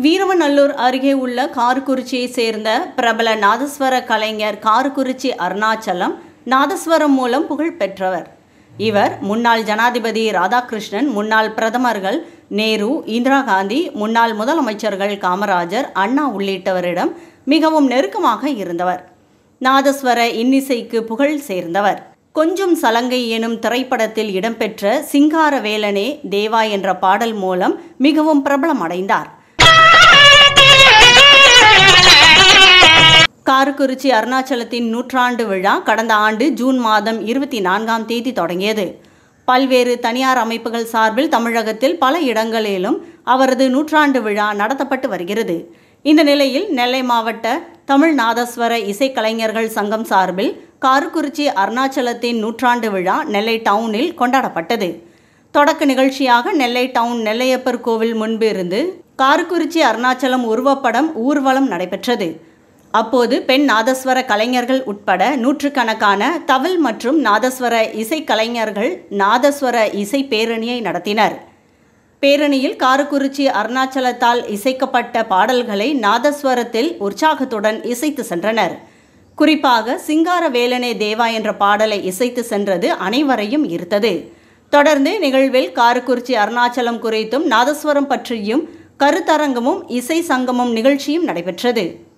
வீரவநல்லூர் அருகே உள்ள காரக்குறிச்சியை சேர்ந்த பிரபல நாதஸ்வர கலைஞர் காரக்குறிச்சி அருணாச்சலம் நாதஸ்வரம் மூலம் புகழ் பெற்றவர் இவர் முன்னாள் ஜனாதிபதி ராதாகிருஷ்ணன் முன்னாள் பிரதமர்கள் நேரு இந்திரா காந்தி முன்னாள் முதலமைச்சர்கள் காமராஜர் அண்ணா உள்ளிட்டவரிடம் மிகவும் நெருக்கமாக இருந்தவர் நாதஸ்வர இன்னிசைக்கு புகழ் சேர்ந்தவர் கொஞ்சம் சலங்கை எனும் திரைப்படத்தில் இடம்பெற்ற சிங்காரவேலனே தேவா என்ற பாடல் மூலம் மிகவும் பிரபலமடைந்தார் காரக்குறிச்சி அருணாச்சலத்தின் நூற்றாண்டு விழா கடந்த ஆண்டு ஜூன் மாதம் இருபத்தி நான்காம் தேதி தொடங்கியது பல்வேறு தனியார் அமைப்புகள் சார்பில் தமிழகத்தில் பல இடங்களிலும் அவரது நூற்றாண்டு விழா நடத்தப்பட்டு வருகிறது இந்த நிலையில் நெல்லை மாவட்ட தமிழ் நாதஸ்வர இசைக்கலைஞர்கள் சங்கம் சார்பில் காரக்குறிச்சி அருணாச்சலத்தின் நூற்றாண்டு விழா நெல்லை டவுனில் கொண்டாடப்பட்டது தொடக்க நிகழ்ச்சியாக நெல்லை டவுன் நெல்லையப்பர் கோவில் முன்பு இருந்து காரக்குறிச்சி அருணாச்சலம் உருவப்படம் ஊர்வலம் நடைபெற்றது அப்போது பெண் நாதஸ்வர கலைஞர்கள் உட்பட நூற்றுக்கணக்கான தவில் மற்றும் நாதஸ்வர இசைக்கலைஞர்கள் நாதஸ்வர இசை பேரணியை நடத்தினர் பேரணியில் காரக்குறிச்சி அருணாச்சலத்தால் இசைக்கப்பட்ட பாடல்களை நாதஸ்வரத்தில் உற்சாகத்துடன் இசைத்து சென்றனர் குறிப்பாக சிங்கார வேலனே தேவா என்ற பாடலை இசைத்து சென்றது அனைவரையும் ஈர்த்தது தொடர்ந்து நிகழ்வில் காரக்குறிச்சி அருணாச்சலம் குறித்தும் நாதஸ்வரம் பற்றியும் கருத்தரங்கமும் இசை சங்கமும் நிகழ்ச்சியும் நடைபெற்றது